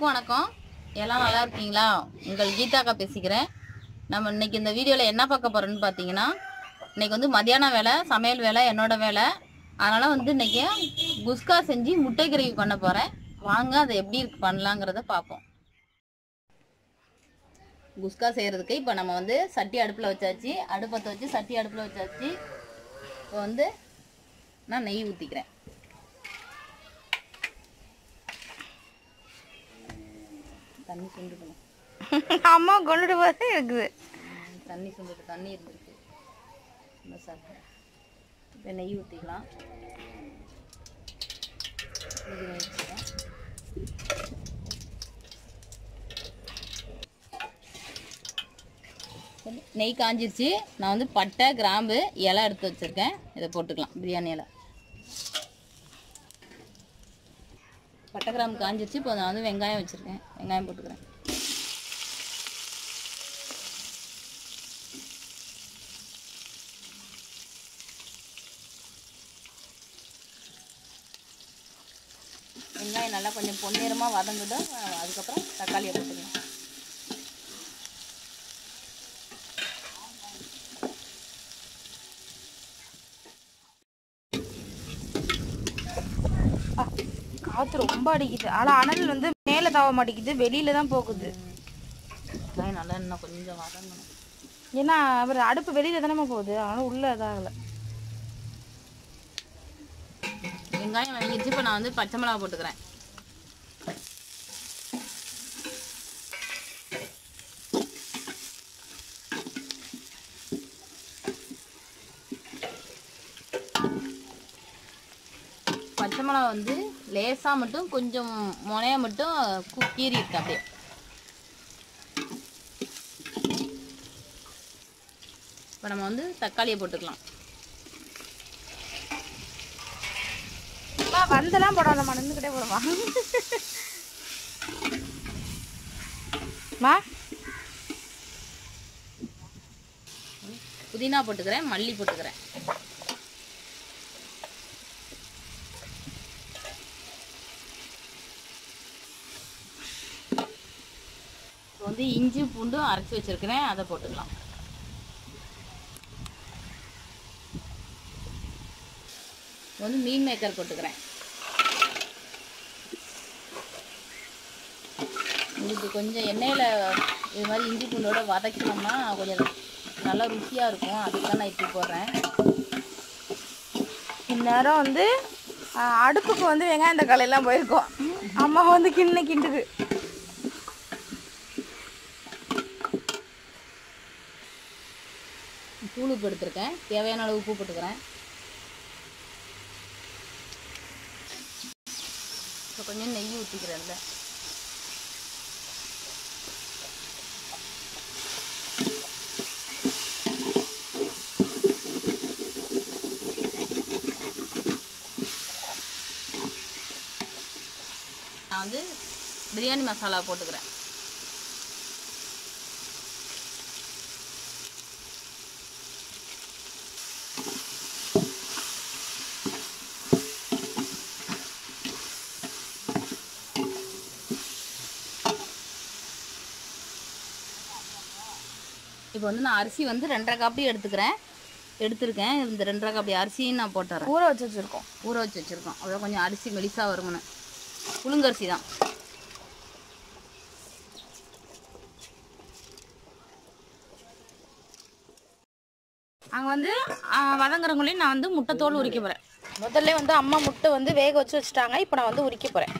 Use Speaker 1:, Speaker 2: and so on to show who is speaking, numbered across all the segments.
Speaker 1: எல்லாருக்கும் வணக்கம் எல்லாம் நல்லா இருக்கீங்களா உங்கள் கீதாக்கா பேசிக்கிறேன் நம்ம இன்னைக்கு இந்த வீடியோவில் என்ன பார்க்க போகிறோன்னு பார்த்தீங்கன்னா இன்னைக்கு வந்து மதியானம் வேலை சமையல் வேலை என்னோட வேலை அதனால் வந்து இன்னைக்கு குஸ்கா செஞ்சு முட்டை கிரேவி பண்ண போகிறேன் வாங்க அதை எப்படி இருக்கு பண்ணலாங்கிறத பார்ப்போம் குஸ்கா செய்கிறதுக்கு இப்போ நம்ம வந்து சட்டி அடுப்பில் வச்சாச்சு அடுப்பத்தை வச்சு சட்டி அடுப்பில் வச்சாச்சு இப்போ வந்து நான் நெய் ஊற்றிக்கிறேன் தண்ணி சுண்டுக்கணும்
Speaker 2: அம்மா கொண்டுட்டு போதே இருக்குது
Speaker 1: தண்ணி சுண்டுட்டு தண்ணி இருந்திருக்கு இந்த சாப்பிட இப்போ நெய் ஊற்றிக்கலாம் இது வச்சுக்கலாம் சரி, நெய் காஞ்சிருச்சு நான் வந்து பட்டை கிராம்பு இலை எடுத்து வச்சுருக்கேன் இதை போட்டுக்கலாம் பிரியாணி இலை பட்டை கிராம்பு காஞ்சிருச்சு இப்போ நான் வந்து வெங்காயம் வச்சுருக்கேன் வெங்காயம் போட்டுக்கிறேன் வெங்காயம் நல்லா கொஞ்சம் பொன்னிறமாக வதங்கிடும் அஹ் அதுக்கப்புறம் தக்காளியை போட்டுக்கலாம்
Speaker 2: காற்று ரொம்ப அடிக்குது ஆனால் அனல் வந்து மேலே தாவ மாட்டேங்குது வெளியில தான் போகுது
Speaker 1: வெங்காயம் நல்லா இன்னும் கொஞ்சம் வதங்கணும்
Speaker 2: ஏன்னா அவர் அடுப்பு வெளியில தானே போகுது அதனால உள்ள இதாகல
Speaker 1: வெங்காயம் வதங்கிடுச்சு இப்போ நான் வந்து பச்சை மிளகா போட்டுக்கிறேன் பச்சை மிளகா வந்து லேசாக மட்டும் கொஞ்சம் முனைய மட்டும் கு- கீறி இருக்கு அப்படியே இப்போ நம்ம வந்து தக்காளியை போட்டுக்கலாம்
Speaker 2: அம்மா, வந்தெல்லாம் போடாதம்மா நின்றுக்கிட்டே போடுமா மா
Speaker 1: புதினா போட்டுக்கிறேன் மல்லி போட்டுக்கிறேன் இப்போ வந்து இஞ்சி பூண்டும் அரைச்சி வச்சிருக்கிறேன் அதை போட்டுக்கலாம் இப்போ வந்து மீன் மேக்கர் போட்டுக்கிறேன் இதுக்கு கொஞ்சம் எண்ணெயில் இது மாதிரி இஞ்சி பூண்டோட வதக்கினோம்னா கொஞ்சம் நல்லா ருசியாக இருக்கும் அதுக்கு தான் நான் இப்படி போடுறேன்
Speaker 2: இந்நேரம் வந்து ஆ, அடுப்புக்கு வந்து வெங்காயம் தக்காளி எல்லாம் போயிருக்கோம் அம்மா வந்து கிண்ணு கிண்டுது
Speaker 1: தூள் உப்பு எடுத்திருக்கேன் தேவையான அளவு உப்பு போட்டுக்கிறேன் இப்போ கொஞ்சம் நெய் ஊற்றிக்கிறேன்ல நான் வந்து பிரியாணி மசாலா போட்டுக்கிறேன் இப்போ வந்து நான் அரிசி வந்து ரெண்டரை காப்பி எடுத்துக்கிறேன் எடுத்திருக்கேன் இந்த ரெண்டரை காப்பி அரிசியும் நான் போட்டுறேன்
Speaker 2: ஊற வச்சு வச்சிருக்கோம்
Speaker 1: ஊற வச்சு வச்சுருக்கோம் அவ்வளோ கொஞ்சம் அரிசி மெலிசாக வருங்கன்னு புழுங்கரிசி தான்
Speaker 2: அங்கே வந்து ஆ, வதங்குறவங்களையும் நான் வந்து முட்டை தோல் உரிக்க போகிறேன் முதல்ல வந்து அம்மா முட்டை வந்து வேக வச்சு வச்சுட்டாங்க இப்போ நான் வந்து உரிக்க போகிறேன்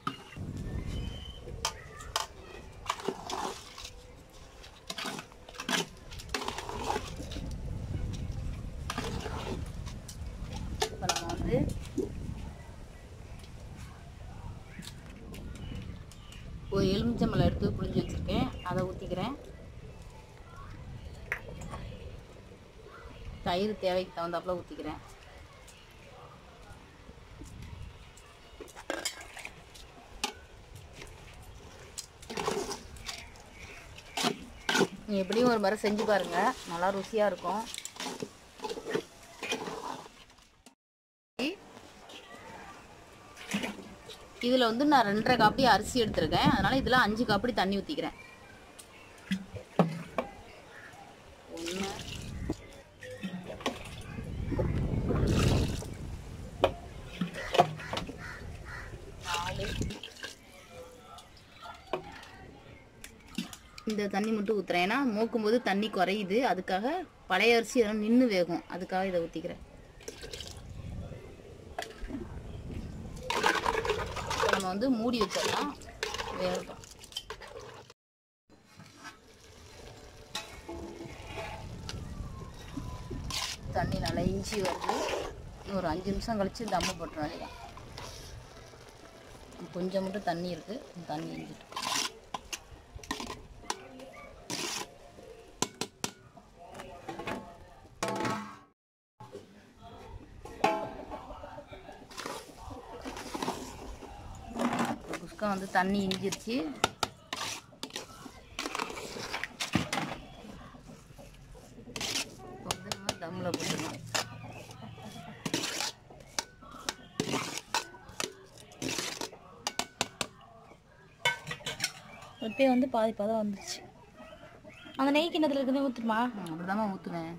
Speaker 1: இப்போ நம்ம வந்து ஒரு எலுமிச்சம்பழம் எடுத்து புளிஞ்சு வச்சுருக்கேன் அதை ஊற்றிக்கிறேன் தயிர் தேவைக்கு தகுந்தாப்புல ஊற்றிக்கிறேன் நீ எப்படியும் ஒரு முறை செஞ்சு பாருங்க நல்லா ருசியாக இருக்கும் இதில் வந்து நான் ரெண்டரை காப்பி அரிசி எடுத்திருக்கேன் அதனால் இதில் அஞ்சு காப்பி தண்ணி ஊற்றிக்கிறேன் ஒன்று நாலு இந்த தண்ணி மட்டும் ஊற்றுறேன் ஏன்னா மூக்கும் போது தண்ணி குறையுது அதுக்காக பழைய அரிசி இதெல்லாம் நின்று வேகும் அதுக்காக இதை ஊற்றிக்கிறேன் நம்ம வந்து மூடி வச்சிடலாம் வேகட்டும் தண்ணி நல்லா இஞ்சி வருது இன்னும் ஒரு அஞ்சு நிமிஷம் கழிச்சு தம்மு போட்டுரும் வேண்டியதான் கொஞ்சம் மட்டும் தண்ணி இருக்கு தண்ணி இஞ்சிட்டு குஸ்கா வந்து தண்ணி இஞ்சிருச்சு இப்போ வந்து நம்ம தம்மில் போட்டுக்கலாம்
Speaker 2: இப்பயே வந்து பாதி பதம் வந்துச்சு அந்த நெய் கிண்ணத்துல இருக்கிறதே ஊத்துமா
Speaker 1: அப்படிதாம்மா ஊற்றுவேன்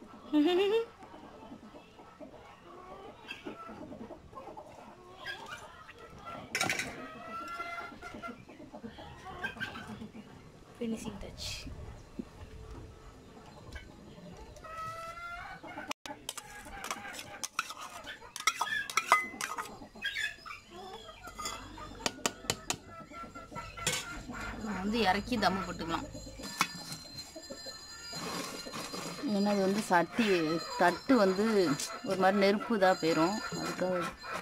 Speaker 2: ஃபினிஷிங் டச்
Speaker 1: நம்ம வந்து இறக்கி தம்மு போட்டுக்கலாம் ஏன்னா அது வந்து சட்டி தட்டு வந்து ஒரு மாதிரி நெருப்பு இதாக போயிடும் அதுக்காக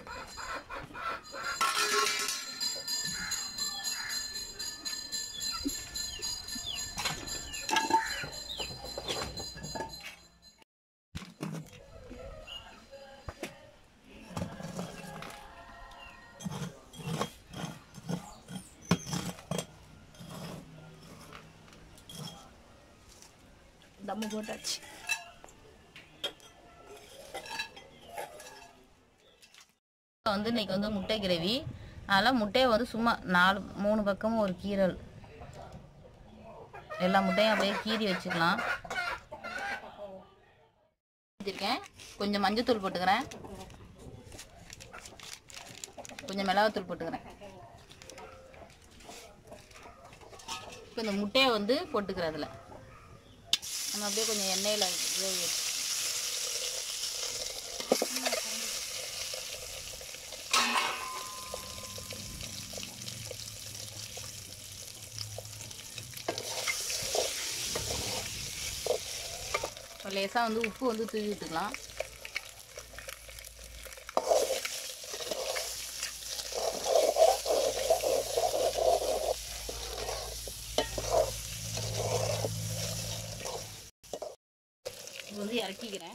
Speaker 2: தம்மு போட்டாச்சு
Speaker 1: வந்து இன்னைக்கு வந்து முட்டை கிரேவி அதனால் முட்டையை வந்து சும்மா நாலு மூணு பக்கமும் ஒரு கீரல் எல்லா முட்டையும் அப்படியே கீறி வச்சுக்கலாம் வச்சிருக்கேன் கொஞ்சம் மஞ்சத்தூள் போட்டுக்கிறேன் கொஞ்சம் மிளகாத்தூள் போட்டுக்கிறேன் இப்போ இந்த முட்டையை வந்து போட்டுக்கிறேன் அதில் நம்ம அப்படியே கொஞ்சம் எண்ணெயில் வேக வச்சு லேசாக வந்து உப்பு வந்து தூவி விட்டுக்கலாம் இது வந்து இறக்கிக்கிறேன்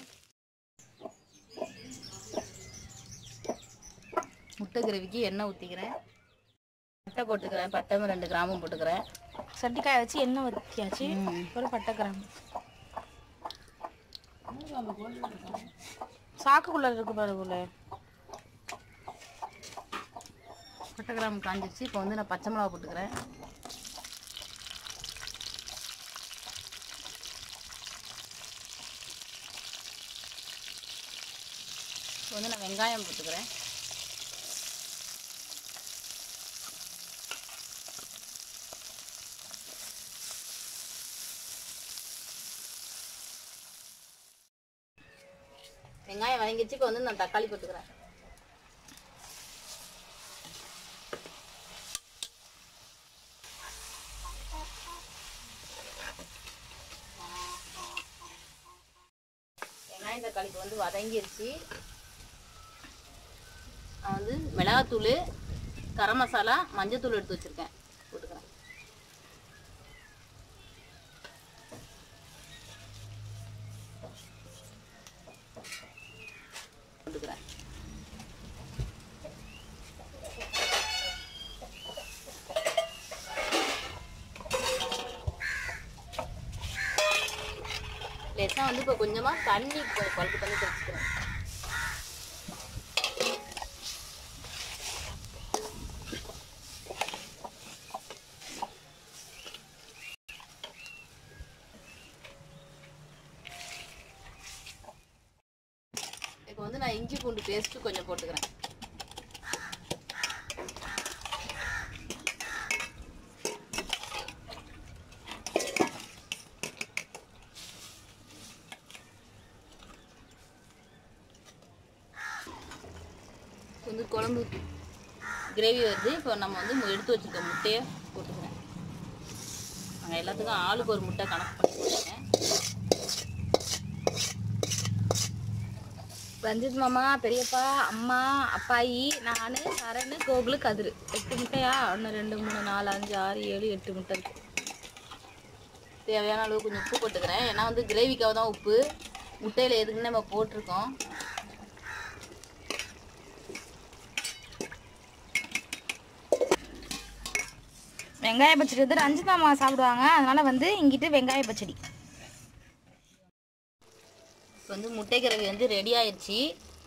Speaker 1: முட்டை கிரவிக்கு எண்ணெய் ஊற்றிக்கிறேன் பட்டை போட்டுக்கிறேன் பட்டை ரெண்டு கிராமும் போட்டுக்கிறேன்
Speaker 2: சட்டி காய வச்சு எண்ணெய் ஊற்றியாச்சு
Speaker 1: ம்.
Speaker 2: ஒரு பட்டை கிராம் சாக்குக்குள்ள இருக்கு பாருக்குள்ள
Speaker 1: பட்டை கிராம் காஞ்சிருச்சு இப்போ வந்து நான் பச்சை மிளகா போட்டுக்கிறேன் இப்போ வந்து நான் வெங்காயம் போட்டுக்கிறேன் வெங்காயம் வதங்கிச்சு இப்போ வந்து நான் தக்காளி போட்டுக்கிறேன் வெங்காயம் தக்காளி இப்போ வந்து வதங்கிருச்சு நான் வந்து மிளகாத்தூள் கரம் மசாலா மஞ்சத்தூள் எடுத்து வச்சிருக்கேன் போட்டுக்கிறேன் போட்டுக்கிறேன் லேசாக வந்து இப்போ கொஞ்சமாக தண்ணி கொ- பழுப்பு தண்ணி தெளிச்சுக்கிறேன் வந்து நான் இஞ்சி பூண்டு பேஸ்ட்டு கொஞ்சம் போட்டுக்கிறேன் வந்து குழம்பு கிரேவி வருது இப்போ நம்ம வந்து மு- எடுத்து வச்சுருக்க முட்டையை போட்டுக்கிறேன் நாங்கள் எல்லாத்துக்கும் ஆளுக்கு ஒரு முட்டை கணக்கு பண்ணி போட்டுருக்கேன்
Speaker 2: ரஞ்சித் மாமா பெரியப்பா அம்மா அப்பாயி நான் சரண் கோகுலு கதிரு எட்டு முட்டையா ஒன்று ரெண்டு மூணு நாலு அஞ்சு ஆறு ஏழு எட்டு முட்டை இருக்கு
Speaker 1: தேவையான அளவு கொஞ்சம் உப்பு போட்டுக்கிறேன் ஏன்னா வந்து கிரேவிக்காக தான் உப்பு முட்டையில் எதுக்குன்னு நம்ம போட்டிருக்கோம்
Speaker 2: வெங்காய பச்சடி வந்து ரஞ்சித் மாமா சாப்பிடுவாங்க அதனால வந்து இங்கிட்டு வெங்காய பச்சடி
Speaker 1: இப்போ வந்து முட்டை கிரேவி வந்து ரெடி ஆயிடுச்சு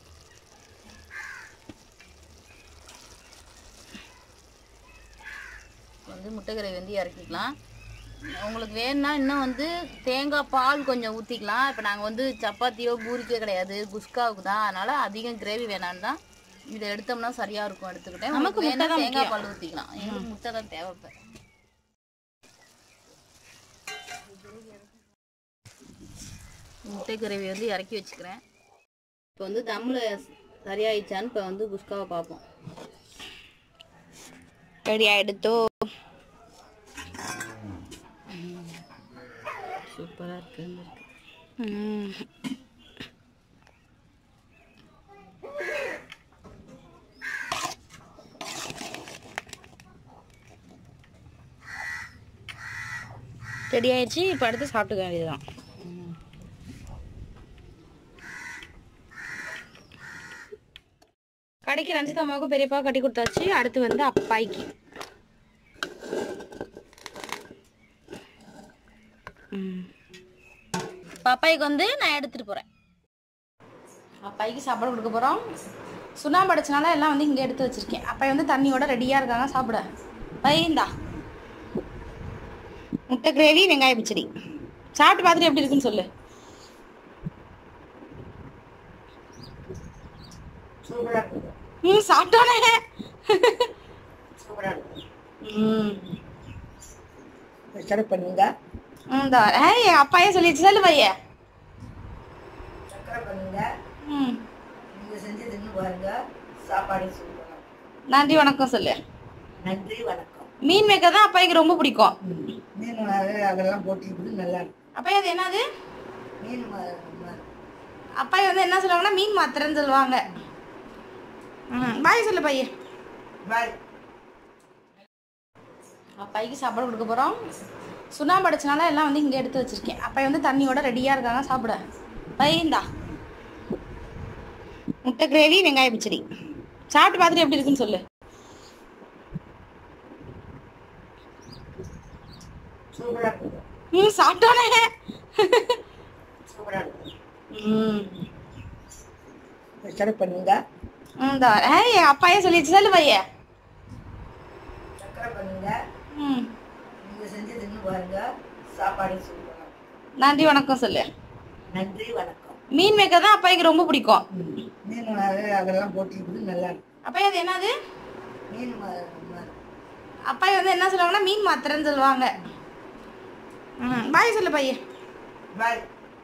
Speaker 1: இப்போ வந்து முட்டை கிரேவி வந்து இறக்கிக்கலாம் உங்களுக்கு வேணும்னா இன்னும் வந்து தேங்காய் பால் கொஞ்சம் ஊற்றிக்கலாம் இப்போ நாங்கள் வந்து சப்பாத்தியோ பூரிக்கோ கிடையாது குஸ்காவுக்கு தான் அதனால அதிகம் கிரேவி வேணான்னு தான் இதை எடுத்தோம்னா சரியா இருக்கும் எடுத்துக்கிட்டேன்
Speaker 2: நமக்கு
Speaker 1: உங்களுக்கு
Speaker 2: முட்டை
Speaker 1: வேணா
Speaker 2: தான்
Speaker 1: தேங்காய் பால் ஊற்றிக்கலாம் எங்களுக்கு முட்டை தான் தேவைப்படும் முட்டை கிரேவி வந்து இறக்கி வச்சுக்கிறேன் இப்போ வந்து தம்மில் சரியாயிடுச்சான்னு இப்போ வந்து குஸ்காவை பார்ப்போம்
Speaker 2: ரெடி ஆயிடுத்தோ
Speaker 1: சூப்பராக இருக்குன்னு இருக்கு
Speaker 2: ம். ரெடி ஆயிடுச்சு இப்போ அடுத்து சாப்பிட்டுக்க வேண்டியதுதான் கடைக்கு ரஞ்சித் அம்மாவுக்கும் பெரியப்பா கட்டி கொடுத்தாச்சு அடுத்து வந்து அப்பாய்க்கு ம் பப்பாய்க்கு வந்து நான் எடுத்துட்டு போறேன் அப்பாய்க்கு சாப்பாடு கொடுக்க போறோம் சுண்ணாம்பு அடைச்சனால எல்லாம் வந்து இங்கே எடுத்து வச்சிருக்கேன் அப்பாய் வந்து தண்ணியோட ரெடியா இருக்காங்க சாப்பிட பையந்தா முட்டை கிரேவி வெங்காய பச்சடி சாப்பிட்டு பார்த்துட்டு எப்படி இருக்குன்னு சொல்லு ம் சாப்பிட்டோனே ம்
Speaker 3: ஸ்டார்ட் பண்ணுங்க
Speaker 2: ம் இந்த ஏய் என் அப்பாயே சொல்லிடுச்சு சொல்லு பைய
Speaker 3: சக்கரை பண்ணுங்க
Speaker 2: ம்
Speaker 3: நீங்க செஞ்சு தின்னு பாருங்க சாப்பாடு சூப்பராக
Speaker 2: நன்றி வணக்கம் சொல்லு
Speaker 3: நன்றி வணக்கம்
Speaker 2: மீன் மேக்கர் தான் அப்பாய்க்கு ரொம்ப பிடிக்கும்
Speaker 3: மீன் வகை அதெல்லாம் போட்டுருக்குது நல்லா இருக்கு
Speaker 2: அப்பாய் அது என்னது
Speaker 3: மீன் வ- வ-
Speaker 2: அப்பாய் வந்து என்ன சொல்லுவாங்கன்னா மீன் மாத்திரைன்னு சொல்லுவாங்க ம் பாய் சொல்லு பையன்
Speaker 3: பாய்
Speaker 2: அப்பாய்க்கு சாப்பாடு கொடுக்க போகிறோம் சுண்ணாம்பு அடைச்சனால எல்லாம் வந்து இங்கே எடுத்து வச்சிருக்கேன் அப்பாய் வந்து தண்ணியோட ரெடியாக இருக்காங்க சாப்பிட பையந்தா முட்டை கிரேவி வெங்காய பச்சடி சாப்பிட்டு பார்த்துட்டு எப்படி இருக்குன்னு சொல்லு
Speaker 3: சூப்பராக இருக்குது
Speaker 2: ம் சாப்பிட்டோனே
Speaker 3: சூப்பராக இருக்குது
Speaker 2: ம்
Speaker 3: ஸ்டார்ட் பண்ணுங்க
Speaker 2: ம் இந்த ஏய் என் அப்பாயே சொல்லிடுச்சு சொல்லு பைய
Speaker 3: சக்கரை பண்ணுங்க
Speaker 2: ம்
Speaker 3: நீங்க செஞ்சு தின்னு பாருங்க சாப்பாடு சூப்பராக
Speaker 2: நன்றி வணக்கம் சொல்லு
Speaker 3: நன்றி வணக்கம்
Speaker 2: மீன் மேக்கர் தான் அப்பாய்க்கு ரொம்ப பிடிக்கும்
Speaker 3: மீன் வகை அதெல்லாம் போட்டுருக்குது நல்லா இருக்கு
Speaker 2: அப்பாய் அது என்னது
Speaker 3: மீன் வ- வ-
Speaker 2: அப்பாய் வந்து என்ன சொல்லுவாங்கன்னா மீன் மாத்திரைன்னு சொல்லுவாங்க ம் பாய் சொல்லு பையன்
Speaker 3: பாய்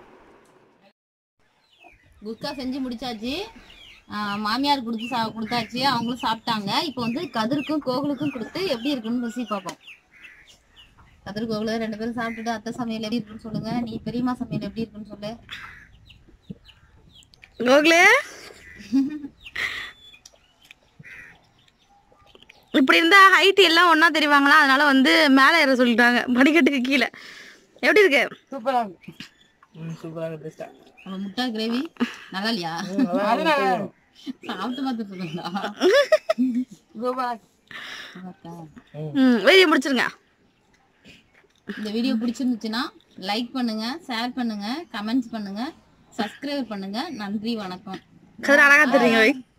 Speaker 1: குஸ்கா செஞ்சு முடிச்சாச்சு ஆஹ் மாமியார் கொடுத்து சா கொடுத்தாச்சு அவங்களும் சாப்பிட்டாங்க இப்போ வந்து கதிருக்கும் கோகுலுக்கும் கொடுத்து எப்படி இருக்குன்னு ருசி பார்ப்போம் கதிர் கோகுலு ரெண்டு பேரும் சாப்பிட்டுட்டு அத்தை சமையல் எப்படி இருக்குன்னு சொல்லுங்க நீ பெரியம்மா சமையல் எப்படி இருக்குன்னு சொல்லு
Speaker 2: கோகுலே இப்படி இருந்தா ஹைட் எல்லாம் ஒண்ணா தெரிவாங்களா அதனால வந்து மேலே ஏற சொல்லிட்டாங்க படிக்கட்டுக்கு கீழே எப்படி இருக்கு
Speaker 3: சூப்பராக இருக்கு ம் சூப்பராக இருக்கு பெஸ்ட்டாக
Speaker 1: நம்ம முட்டை கிரேவி நல்லா இல்லையா சாப்பிட்டு பார்த்துட்டு இருக்கா
Speaker 2: ம் வெளியே முடிச்சிருங்க
Speaker 1: இந்த வீடியோ பிடிச்சிருந்துச்சுன்னா லைக் பண்ணுங்க ஷேர் பண்ணுங்க கமெண்ட்ஸ் பண்ணுங்க சப்ஸ்கிரைப் பண்ணுங்க நன்றி வணக்கம்
Speaker 2: கதிர அழகா தெரியுங்க வை